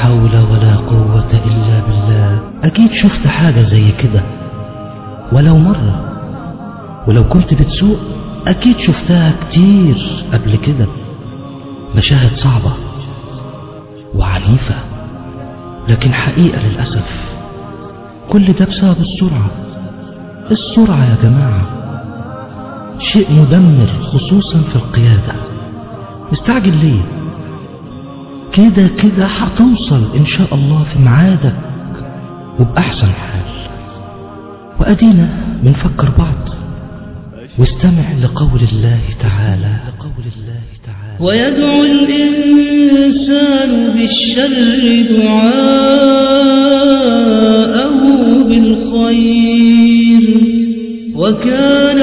حول ولا قوة إلا بالله أكيد شفت حاجة زي كده ولو مرة ولو كنت بتسوق أكيد شفتها كتير قبل كده مشاهد صعبة وعنيفة لكن حقيقة للأسف كل ده بسبب السرعة السرعة يا جماعة شيء مدمر خصوصا في القيادة مستعجل ليه كده كده هتوصل ان شاء الله في ميعادك وبأحسن حال وأدينا بنفكر بعض واستمع لقول الله تعالى لقول الله تعالى ويدعو الإنسان بالشر دعاءه بالخير وكان